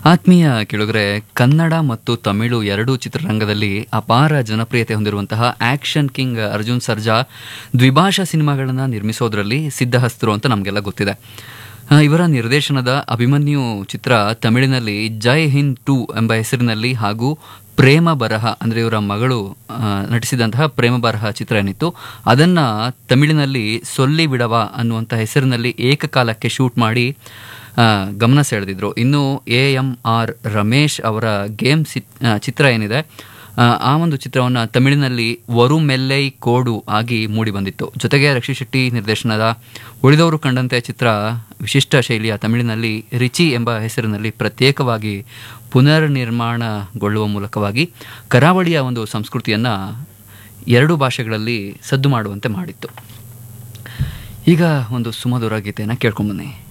ಆತ್ಮೀಯ ಕೆಳಗರೆ ಕನ್ನಡ ಮತ್ತು ತಮಿಳು ಎರಡೂ ಚಿತ್ರರಂಗದಲ್ಲಿ ಅಪಾರ ಜನಪ್ರಿಯತೆ ಹೊಂದಿರುವಂತಹ ಆಕ್ಷನ್ ಕಿಂಗ್ ಅರ್ಜುನ್ ಸರ್ಜಾ ದ್ವಿಭಾಷಾ ಸಿನಿಮಾಗಳನ್ನು ನಿರ್ಮಿಸೋದ್ರಲ್ಲಿ ಸಿದ್ಧಹಸ್ತರು ಅಂತ ನಮಗೆಲ್ಲ ಗೊತ್ತಿದೆ ಆ, ಇವರ ನಿರ್ದೇಶನದ ಅಭಿಮನ್ಯು ಚಿತ್ರ ತಮಿಳಿನಲ್ಲಿ ಜೈ ಹಿಂದ್ ಟು ಎಂಬ ಹೆಸರಿನಲ್ಲಿ ಹಾಗೂ ಪ್ರೇಮ ಬರಹ ಅಂದರೆ ಇವರ ಮಗಳು ಆ, ನಟಿಸಿದಂತಹ ಪ್ರೇಮ ಬರಹ ಚಿತ್ರ ಏನಿತ್ತು ಅದನ್ನು ತಮಿಳಿನಲ್ಲಿ ಸೊಲ್ಲಿ ಬಿಡವ ಅನ್ನುವಂಥ ಹೆಸರಿನಲ್ಲಿ ಏಕಕಾಲಕ್ಕೆ ಶೂಟ್ ಮಾಡಿ ಆ, ಗಮನ ಸೆಳೆದಿದ್ರು ಇನ್ನು ಎ ಎಂ ಆರ್ ರಮೇಶ್ ಅವರ ಗೇಮ್ ಸಿತ್- ಆ, ಚಿತ್ರ ಏನಿದೆ ಆ, ಆ ಒಂದು ಚಿತ್ರವನ್ನು ತಮಿಳಿನಲ್ಲಿ ವರು ಮೆಲ್ಲೈ ಕೋಡು ಆಗಿ ಮೂಡಿಬಂದಿತ್ತು ಜೊತೆಗೆ ರಕ್ಷಿ ಶೆಟ್ಟಿ ನಿರ್ದೇಶನದ ಉಳಿದವರು ಕಂಡಂತೆ ಚಿತ್ರ ವಿಶಿಷ್ಟ ಶೈಲಿಯ ತಮಿಳಿನಲ್ಲಿ ರಿಚಿ ಎಂಬ ಹೆಸರಿನಲ್ಲಿ ಪ್ರತ್ಯೇಕವಾಗಿ ಪುನರ್ ನಿರ್ಮಾಣಗೊಳ್ಳುವ ಮೂಲಕವಾಗಿ ಕರಾವಳಿಯ ಒಂದು ಸಂಸ್ಕೃತಿಯನ್ನು ಎರಡು ಭಾಷೆಗಳಲ್ಲಿ ಸದ್ದು ಮಾಡುವಂತೆ ಮಾಡಿತ್ತು ಈಗ ಒಂದು ಸುಮಧುರ ಗೀತೆಯನ್ನು ಕೇಳ್ಕೊಂಬನ್ನಿ